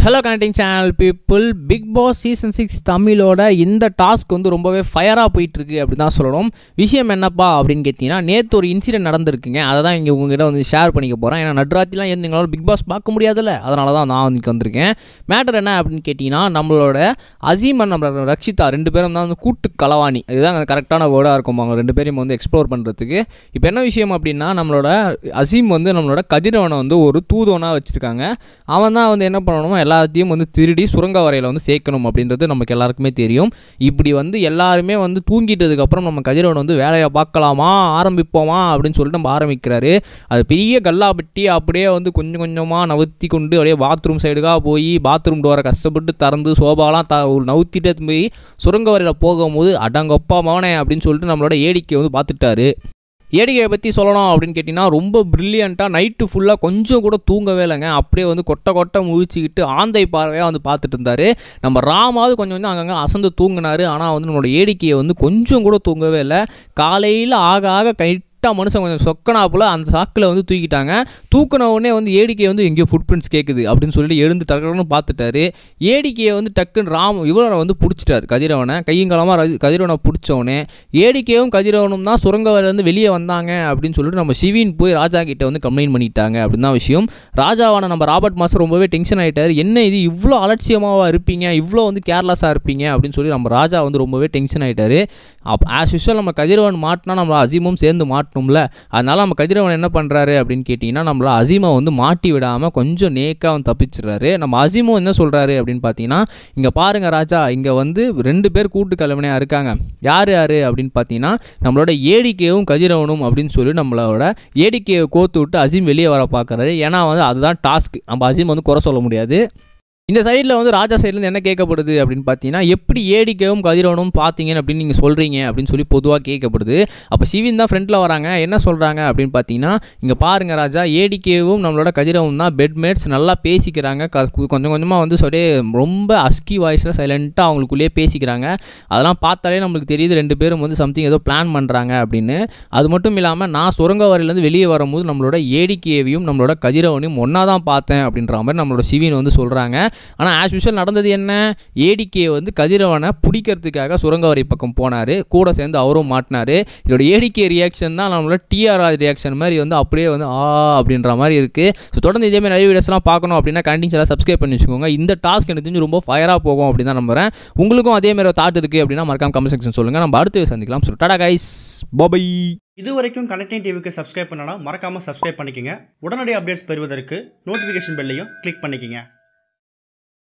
hello connecting channel people Bigg Boss season six தமிழோட இந்த task வந்து ரொம்பவே ஃபயராக போயிட்டுருக்கு அப்படி தான் சொல்லணும் விஷயம் என்னப்பா அப்படின்னு கேட்டிங்கன்னா நேற்று ஒரு இன்சிடென்ட் நடந்திருக்குங்க அதை தான் இங்கே உங்ககிட்ட வந்து ஷேர் பண்ணிக்க போகிறேன் ஏன்னா நட்ராத்திலாம் எந்த எங்களால் பிக் பாஸ் பார்க்க முடியாதுல்ல அதனால தான் நான் வந்து வந்திருக்கேன் மேட்டர் என்ன அப்படின்னு கேட்டிங்கன்னா நம்மளோட அசீமன் நம்மளோட ரக்ஷிதா ரெண்டு பேரும் தான் வந்து கூட்டு களவாணி இதுதான் கரெக்டான வேர்டாக இருக்கும் அவங்க ரெண்டு பேரையும் வந்து எக்ஸ்ப்ளோர் பண்ணுறதுக்கு இப்போ என்ன விஷயம் அப்படின்னா நம்மளோட அசீம் வந்து நம்மளோட கதிரவனை வந்து ஒரு தூதுவனாக வச்சுருக்காங்க அவன் தான் வந்து என்ன பண்ணணுமோ எல்லாத்தையும் வந்து திருடி சுரங்க வரையில் வந்து சேர்க்கணும் அப்படின்றது நமக்கு எல்லாருக்குமே தெரியும் இப்படி வந்து எல்லாருமே வந்து தூங்கிட்டதுக்கப்புறம் நம்ம கதிரவன் வந்து வேலையை பார்க்கலாமா ஆரம்பிப்போமா அப்படின்னு சொல்லிட்டு நம்ம ஆரம்பிக்கிறாரு அது பெரிய கல்லாப்பட்டி அப்படியே வந்து கொஞ்சம் கொஞ்சமாக நவுத்தி கொண்டு அப்படியே பாத்ரூம் சைடுக்காக போய் பாத்ரூம் டோரை கஷ்டப்பட்டு திறந்து சோபாலாம் த நவுத்திட்டு போய் சுரங்க வரையில் போகும்போது அடங்கப்பா மவனே அப்படின்னு சொல்லிட்டு நம்மளோட ஏடிக்கை வந்து பார்த்துட்டாரு ஏடிகையை பற்றி சொல்லணும் அப்படின்னு கேட்டிங்கன்னா ரொம்ப ப்ரில்லியண்ட்டாக நைட்டு ஃபுல்லாக கொஞ்சம் கூட தூங்கவே இல்லைங்க அப்படியே வந்து கொட்டை கொட்டை முழிச்சிக்கிட்டு ஆந்தை பார்வையாக வந்து பார்த்துட்டு இருந்தார் நம்ம ராமாவது கொஞ்சம் கொஞ்சம் அங்கங்கே அசந்து தூங்கினாரு ஆனால் வந்து நம்மளோட ஏடிக்கையை வந்து கொஞ்சம் கூட தூங்கவே இல்லை காலையில் ஆக ஆக கை கரெக்டாக மனுஷன் கொஞ்சம் சொக்கனாப்புல அந்த சாக்கில் வந்து தூக்கிட்டாங்க தூக்கின உடனே வந்து ஏடிக்கை வந்து எங்கேயோ ஃபுட் பிரிண்ட்ஸ் கேட்குது அப்படின்னு சொல்லிட்டு எழுந்து டக்குன்னு பார்த்துட்டாரு ஏடிக்கையை வந்து டக்குன்னு ராம் இவரை வந்து பிடிச்சிட்டாரு கதிரவனை கையங்காலமாக கதிரவனை பிடிச்சவனே ஏடிக்கையும் கதிரவனும் தான் சுரங்கவரிலேருந்து வெளியே வந்தாங்க அப்படின்னு சொல்லிட்டு நம்ம சிவின் போய் ராஜா கிட்ட வந்து கம்ப்ளைண்ட் பண்ணிட்டாங்க அப்படின்னு தான் விஷயம் ராஜாவான நம்ம ராபர்ட் மாஸ்டர் ரொம்பவே டென்ஷன் ஆகிட்டார் என்ன இது இவ்வளோ அலட்சியமாக இருப்பீங்க இவ்வளோ வந்து கேர்லெஸ்ஸாக இருப்பீங்க அப்படின்னு சொல்லி நம்ம ராஜா வந்து ரொம்பவே டென்ஷன் ஆகிட்டாரு அப் ஆஸ் யூஸ்வல் நம்ம கதிரவன் மாட்டினா நம்ம அசீமும் சேர்ந்து மாட்டணும்ல அதனால் நம்ம கதிரவன் என்ன பண்ணுறாரு அப்படின்னு கேட்டிங்கன்னா நம்மள அசீமை வந்து மாட்டி விடாமல் கொஞ்சம் நேக்காக வந்து தப்பிச்சிடுறாரு நம்ம அசீமும் என்ன சொல்கிறாரு அப்படின்னு பார்த்தீங்கன்னா இங்கே பாருங்கள் ராஜா இங்கே வந்து ரெண்டு பேர் கூட்டு கிழமையாக இருக்காங்க யார் யார் அப்படின்னு பார்த்தீங்கன்னா நம்மளோட ஏடிக்கையும் கதிரவனும் அப்படின்னு சொல்லி நம்மளோட ஏடிக்கையை கோத்து விட்டு அசீம் வெளியே வர பார்க்குறாரு ஏன்னா வந்து அதுதான் டாஸ்க் நம்ம அசீம் வந்து குறை சொல்ல முடியாது இந்த சைடில் வந்து ராஜா சைட்லேருந்து என்ன கேட்கப்படுது அப்படின்னு பார்த்தீங்கன்னா எப்படி ஏடிக்கவும் கதிரவனும் பார்த்தீங்கன்னு அப்படின்னு நீங்கள் சொல்கிறீங்க அப்படின்னு சொல்லி பொதுவாக கேட்கப்படுது அப்போ சிவின் தான் ஃப்ரண்ட்டில் வராங்க என்ன சொல்கிறாங்க அப்படின்னு பார்த்தீங்கன்னா இங்கே பாருங்கள் ராஜா ஏடிக்கேவும் நம்மளோட கதிரவும் தான் பெட்மேட்ஸ் நல்லா பேசிக்கிறாங்க க கொஞ்சம் கொஞ்சமாக வந்து சொல்லி ரொம்ப அஸ்கி வாய்ஸில் சைலண்ட்டாக அவங்களுக்குள்ளேயே பேசிக்கிறாங்க அதெல்லாம் பார்த்தாலே நம்மளுக்கு தெரியுது ரெண்டு பேரும் வந்து சம்திங் ஏதோ பிளான் பண்ணுறாங்க அப்படின்னு அது மட்டும் இல்லாமல் நான் சுரங்க வரையிலேருந்து வெளியே வரும்போது நம்மளோட ஏடிக்கேவையும் நம்மளோட கதிரவனையும் ஒன்றா தான் பார்த்தேன் அப்படின்ற மாதிரி நம்மளோட சிவின் வந்து சொல்கிறாங்க ஆனால் ஆஸ் யூஷுவல் நடந்தது என்ன ஏடிகே வந்து கதிரவனை பிடிக்கிறதுக்காக சுரங்கவரி பக்கம் போனார் கூட சேர்ந்து அவரும் மாட்டினார் இதோட ஏடிகே ரியாக்ஷன் தான் நம்மளோட டிஆர்ஆர் ரியாக்ஷன் மாதிரி வந்து அப்படியே வந்து ஆ அப்படின்ற மாதிரி இருக்குது ஸோ தொடர்ந்து இதேமாதிரி நிறைய வீடியோஸ்லாம் பார்க்கணும் அப்படின்னா கண்டிப்பாக சப்ஸ்கிரைப் பண்ணி வச்சுக்கோங்க இந்த டாஸ்க் எனக்கு தெரிஞ்சு ரொம்ப ஃபயராக போகும் அப்படின்னு தான் நம்புறேன் உங்களுக்கும் அதேமாதிரி தாட் இருக்குது அப்படின்னா மறக்காம கமெண்ட் செக்ஷன் சொல்லுங்கள் நம்ம அடுத்து சந்திக்கலாம் ஸோ டாடா கைஸ் பாபை இது வரைக்கும் கனெக்டிங் டிவிக்கு சப்ஸ்கிரைப் பண்ணனா மறக்காம சப்ஸ்கிரைப் பண்ணிக்கங்க உடனடி அப்டேட்ஸ் பெறுவதற்கு நோட்டிஃபிகேஷன் பெல்லையும் கிளிக் பண்ணிக்கங்க